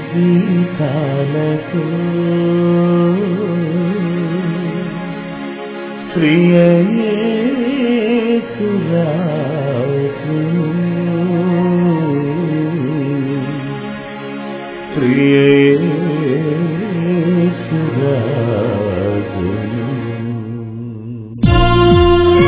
గీతాలతో ప్రియయేసురాజు ప్రియయేసురాజు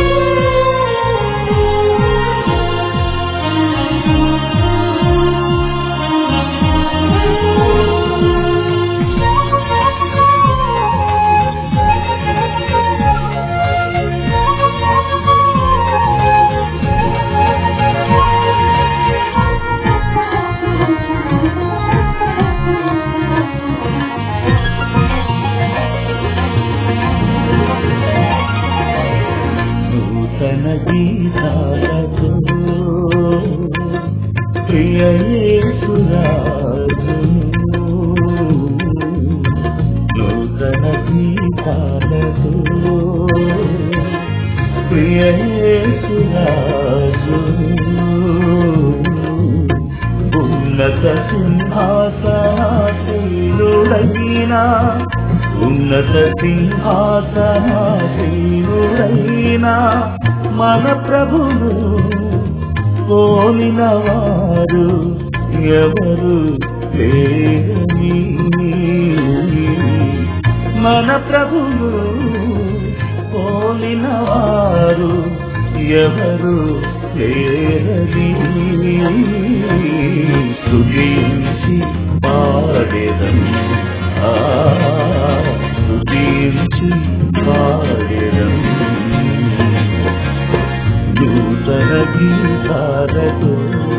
నూతన గీతాలతో ప్రియయేసురాజు నూతన గీతాలతో ప్రియయేసురాజు ఉన్నత సింహాసనాశీలుడైనా ఉన్నత సింహాసనాశీలుడైనా మన ప్రభువు పోలిన వారు ఎవరు లేరని మన ప్రభువు పోలిన వారు ఎవరు లేరని స్తుతించి పాడేదం ఆ స్తుతించి పాడేదం నూతన గీతాలతో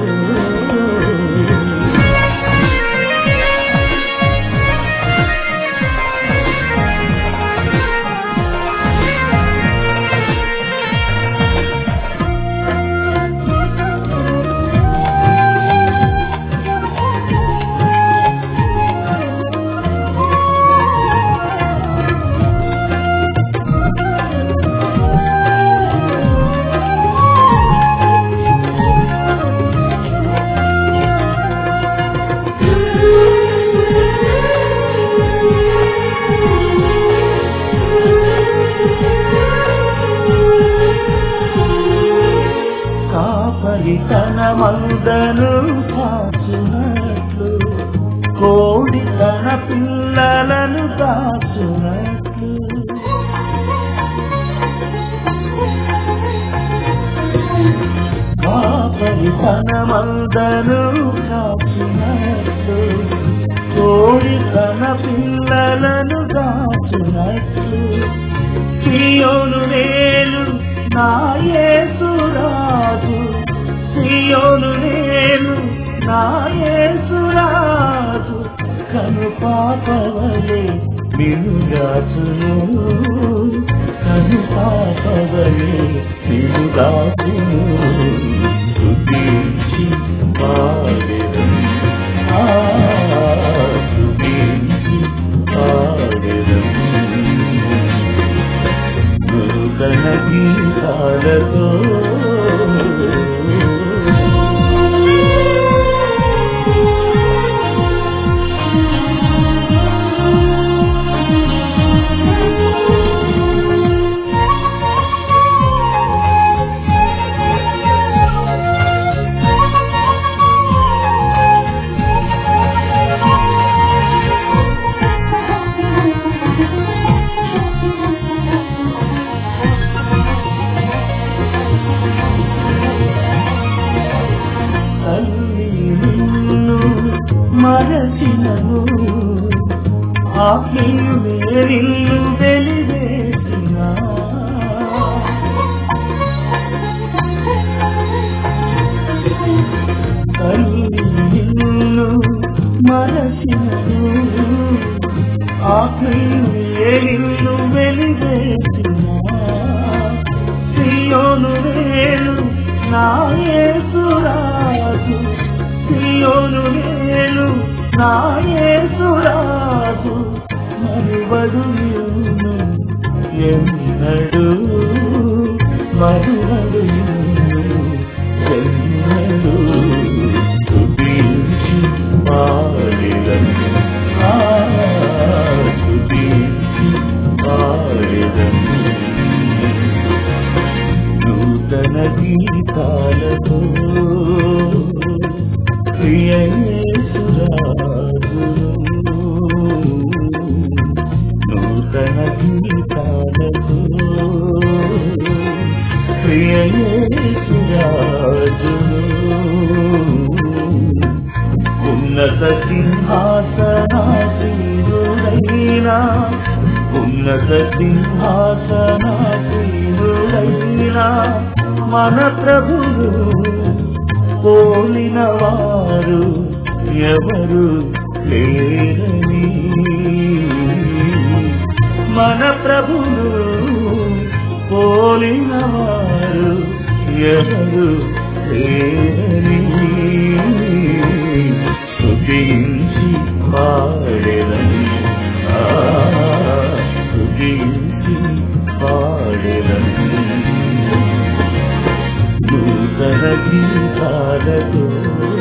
కాపరి తన మందను కాచునట్లు కోడి తన పిల్లలను కాచునట్లు కాపరి తన మందను కాచునట్లు కోడి తన పిల్లలను కాచునట్లు సియోను వేలు నాయసురాజు సియోను వేలు నాయసురాజు కను పాపవలే నిలుగాచును కను పాపవలే నిలుగాచును స్తుతించి పాడెదం ఆ స్తుతించి పాడెదం నూతన గీతాలతో తల్లి నిన్ను మరచినను ఆత్మీయుడే నిన్ను వెలివేసిన తల్లి నిన్ను మరచినను ఆత్మీయుడే నిన్ను వెలివేసిన సియోను వేలు నాయసురాజు సియోను వేలు నాయసురాజు మరువడు నిన్ను ఎన్నడు మరువడు నిన్ను ఎన్నడు స్తుతించి పాడెదను నూతన గీతాలతో ప్రియేసురాజు నూతన గీతాలతో ప్రియేసురాజు ఉన్నత సింహాసనాసీనుడైనా ఉన్నత సింహాసనాసీనుడైనా మన ప్రభువు పోలిన వారు ఎవరు లేరని మన ప్రభువు పోలిన వారు ఎవరు లేరని స్తుతించి పాడెదని ఆ, స్తుతించి పాడెదని నూతన గీతాలతో